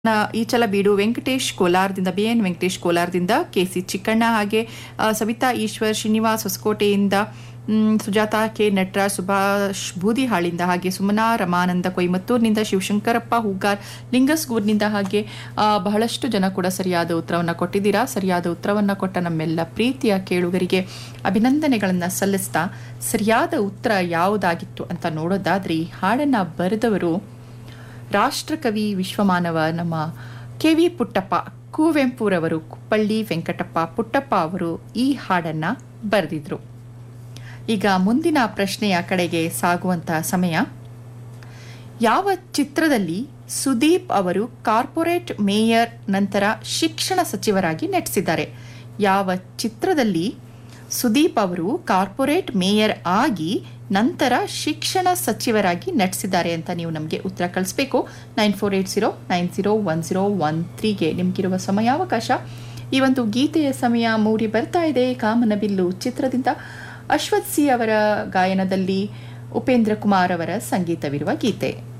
ನ ಈಚಲ ಬೀಡು ವೆಂಕಟೇಶ್ ಕೋಲಾರದಿಂದ ಬಿ ಎನ್ ವೆಂಕಟೇಶ್ ಕೋಲಾರದಿಂದ ಕೆ ಸಿ ಚಿಕ್ಕಣ್ಣ ಹಾಗೆ ಆ, ಸವಿತಾ ಈಶ್ವರ್ ಶ್ರೀನಿವಾಸ್ ಹೊಸಕೋಟೆಯಿಂದ ಮ್, ಸುಜಾತ ಕೆ ನಟರಾಜ್ ಸುಭಾಷ್ ಬೂದಿಹಾಳಿಂದ ಹಾಗೆ ಸುಮನಾ ರಮಾನಂದ ಕೊಯಮತ್ತೂರಿನಿಂದ ಶಿವಶಂಕರಪ್ಪ ಹೂಗಾರ್ ಲಿಂಗಸ್ಗೂರ್ನಿಂದ ಹಾಗೆ ಆ, ಬಹಳಷ್ಟು ಜನ ಕೂಡ ಸರಿಯಾದ ಉತ್ತರವನ್ನು ಕೊಟ್ಟಿದ್ದೀರಾ ಸರಿಯಾದ ಉತ್ತರವನ್ನು ಕೊಟ್ಟ ನಮ್ಮೆಲ್ಲ ಪ್ರೀತಿಯ ಕೇಳುಗರಿಗೆ ಅಭಿನಂದನೆಗಳನ್ನು ಸಲ್ಲಿಸ್ತಾ ಸರಿಯಾದ ಉತ್ತರ ಯಾವುದಾಗಿತ್ತು ಅಂತ ನೋಡೋದಾದ್ರೆ ಈ ಹಾಡನ್ನು ಬರೆದವರು ರಾಷ್ಟ್ರಕವಿ ವಿಶ್ವಮಾನವ ನಮ್ಮ ಕೆ ವಿ ಪುಟ್ಟಪ್ಪ ಕುವೆಂಪುರವರು ಕುಪ್ಪಳ್ಳಿ ವೆಂಕಟಪ್ಪ ಪುಟ್ಟಪ್ಪ ಅವರು ಈ ಹಾಡನ್ನ ಬರೆದಿದ್ರು ಈಗ ಮುಂದಿನ ಪ್ರಶ್ನೆಯ ಕಡೆಗೆ ಸಾಗುವಂತ ಸಮಯ ಯಾವ ಚಿತ್ರದಲ್ಲಿ ಸುದೀಪ್ ಅವರು ಕಾರ್ಪೊರೇಟ್ ಮೇಯರ್ ನಂತರ ಶಿಕ್ಷಣ ಸಚಿವರಾಗಿ ನಟಿಸಿದ್ದಾರೆ ಯಾವ ಚಿತ್ರದಲ್ಲಿ ಸುದೀಪ್ ಅವರು ಕಾರ್ಪೊರೇಟ್ ಮೇಯರ್ ಆಗಿ ನಂತರ ಶಿಕ್ಷಣ ಸಚಿವರಾಗಿ ನಟಿಸಿದ್ದಾರೆ ಅಂತ ನೀವು ನಮಗೆ ಉತ್ತರ ಕಳಿಸ್ಬೇಕು nine four eight zero nine zero one zero one ತ್ರೀಗೆ ನಿಮಗಿರುವ ಸಮಯಾವಕಾಶ ಈ ಒಂದು ಗೀತೆಯ ಸಮಯ ಮೂಡಿ ಬರ್ತಾ ಇದೆ ಕಾಮನಬಿಲ್ಲು ಚಿತ್ರದಿಂದ ಅಶ್ವಥ್ ಸಿ ಅವರ ಗಾಯನದಲ್ಲಿ ಉಪೇಂದ್ರ ಕುಮಾರ್ ಅವರ ಸಂಗೀತವಿರುವ ಗೀತೆ